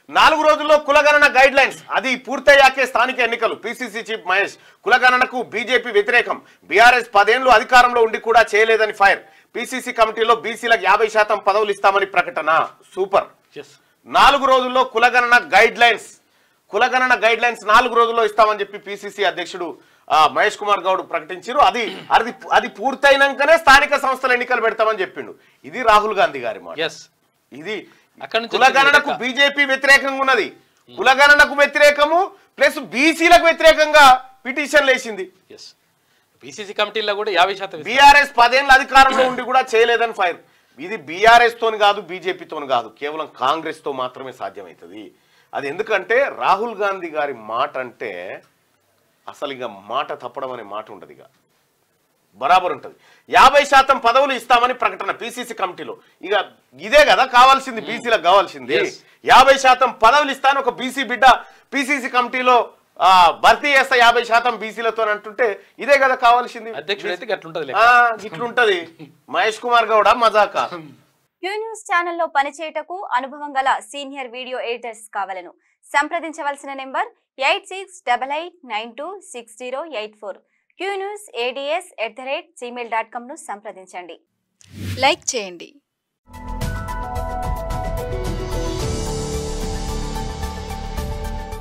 నాలుగు రోజుల్లో కులగణన గైడ్ లైన్స్ అది పూర్తయ్యాకే స్థానిక ఎన్నికలు పిసిసి చీఫ్ మహేష్ కులగణనకు బీజేపీ వ్యతిరేకం బీఆర్ఎస్ పదేళ్లు అధికారంలో ఉండి కూడా చేయలేదని ఫైర్ పిసిసి కమిటీలో బీసీలకు యాభై శాతం పదవులు ఇస్తామని ప్రకటన సూపర్ ఎస్ నాలుగు రోజుల్లో కులగణన గైడ్ లైన్స్ కులగణన గైడ్ లైన్స్ నాలుగు రోజుల్లో ఇస్తామని చెప్పి పిసిసి అధ్యక్షుడు ఆ, మహేష్ కుమార్ గౌడ్ ప్రకటించారు అది అది అది పూర్తయినాకనే స్థానిక సంస్థల ఎన్నికలు పెడతామని చెప్పిండు ఇది రాహుల్ గాంధీ గారి మాట ఎస్ ఇది అక్కడి నుంచి కులగణనకు వచ్చింది బీజేపీ వ్యతిరేకంగా ఉన్నది కులగణనకు వ్యతిరేకము ప్లస్ బీసీలకు వ్యతిరేకంగా పిటిషన్ లేచింది ఎస్ పిసిసి కమిటీలో కూడా యాభై శాతం ఇస్తారు. బీఆర్ఎస్ పదేళ్ళ అధికారంలో ఉండి కూడా చేయలేదని ఫైర్ ఇది బీఆర్ఎస్ తోని కాదు బీజేపీతోని కాదు కేవలం కాంగ్రెస్ తో మాత్రమే సాధ్యమవుతుంది అది ఎందుకంటే రాహుల్ గాంధీ గారి మాట అంటే అసలు ఇక మాట తప్పడం అనే మాట ఉండదు ఇక బరాబర్ ఉంటుంది యాభై శాతం పదవులు ఇస్తామని ప్రకటన పిసిసి కమిటీలో ఇక ఇదే కదా కావాల్సింది బీసీలకు కావాల్సింది Yes. యాభై శాతం పదవులు ఇస్తాను ఒక బీసీ బిడ్డ పిసిసి కమిటీలో ఆ, భర్తీ చేస్తా యాభై శాతం బీసీలతో అంటుంటే ఇదే కదా కావాల్సింది అధ్యక్షుడు అయితే గట్లుంటది ఆ, ఇట్లుంటది మహేష్ కుమార్ గౌడ మజాకా క్యూ న్యూస్ ఛానల్లో పనిచేయటకు అనుభవం గల సీనియర్ వీడియో ఎడిటర్స్ కావాలను సంప్రదించవలసిన number eight six double eight nine two six zero eight four Q news ads at the rate Gmail dot కామ్ను సంప్రదించండి లైక్ చేయండి